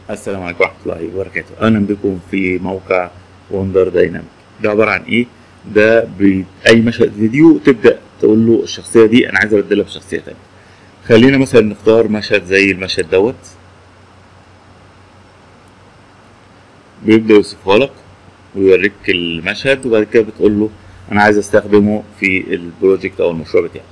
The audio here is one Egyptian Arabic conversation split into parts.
السلام عليكم ورحمة الله وبركاته أهلا بكم في موقع وندر دايناميك ده عبارة عن إيه؟ ده بأي مشهد فيديو تبدأ تقول له الشخصية دي أنا عايز أبدلها بشخصية تانية خلينا مثلا نختار مشهد زي المشهد دوت بيبدأ يوصفها لك ويوريك المشهد وبعد كده بتقول له أنا عايز أستخدمه في البروجكت أو المشروع بتاعي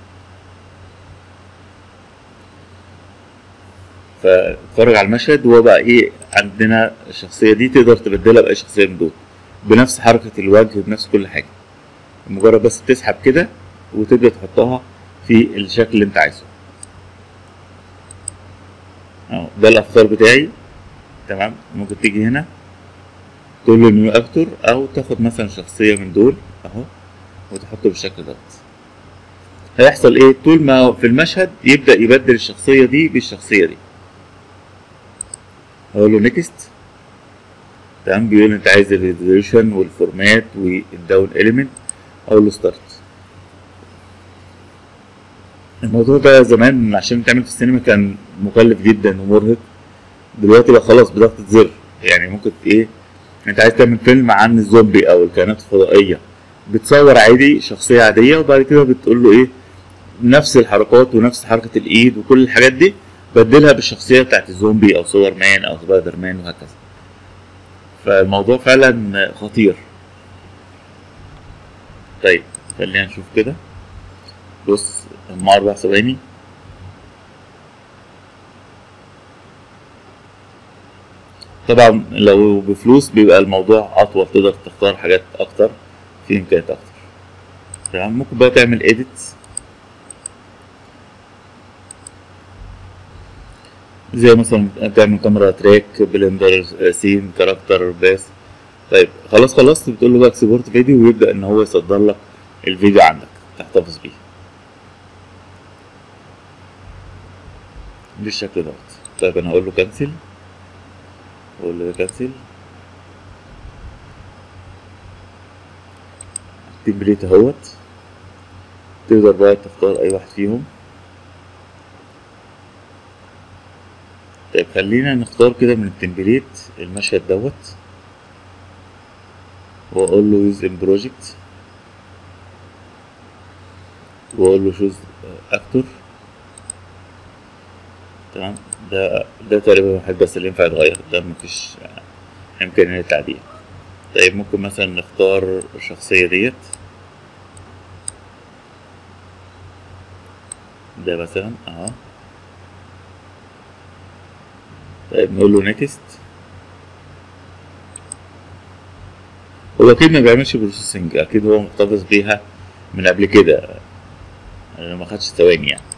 فاتفرج على المشهد وهو بقى ايه عندنا الشخصيه دي تقدر تبدلها باي شخصيه من دول بنفس حركه الوجه بنفس كل حاجه مجرد بس تسحب كده وتبدا تحطها في الشكل اللي انت عايزه اهو ده الافكار بتاعي تمام ممكن تيجي هنا تقول له نيو اكتور او تاخد مثلا شخصيه من دول اهو وتحطه بالشكل دوت هيحصل ايه طول ما في المشهد يبدا يبدل الشخصيه دي بالشخصيه دي اقول له نيكست تمام بيقول انت عايز الريزوليوشن والفورمات والداون اليمنت اقول له ستارت الموضوع ده زمان عشان تعمل في السينما كان مكلف جدا ومرهق دلوقتي بقى خلاص بضغطة زر يعني ممكن ايه انت عايز تعمل فيلم عن الزومبي او الكائنات الفضائية بتصور عادي شخصية عادية وبعد كده بتقول له ايه نفس الحركات ونفس حركة الايد وكل الحاجات دي بدلها بالشخصية بتاعت الزومبي او سوبر مان او سبايدر مان وهكذا فالموضوع فعلا خطير طيب خلينا نشوف كده بص هم اربع ثواني طبعا لو بفلوس بيبقى الموضوع اطول تقدر تختار حاجات اكتر في امكانيات اكتر تمام ممكن بقى تعمل edits زي مثلا تعمل كاميرا تراك بلندر سين كاركتر باس طيب خلاص خلصت بتقول له بقى اكسبورت فيديو ويبدا ان هو يصدر لك الفيديو عندك تحتفظ بيه بالشكل دوت طيب انا هقول له كنسل اقول له كنسل التمبليت اهوت تقدر بقى تختار اي واحد فيهم طيب خلينا نختار كده من التمبليت المشهد دوت واقول له يوز ان بروجكت واقول له شوز اكتور تمام ده ده تقريبا الوحيد بس اللي ينفع يتغير ده مفيش امكانية تعديل طيب ممكن مثلا نختار الشخصية ديت ده مثلا اهو طيب نقول له نيكست هو اكيد ما بيعملش بروسيسنج اكيد هو محتفظ بيها من قبل كده ما خدش ثواني يعني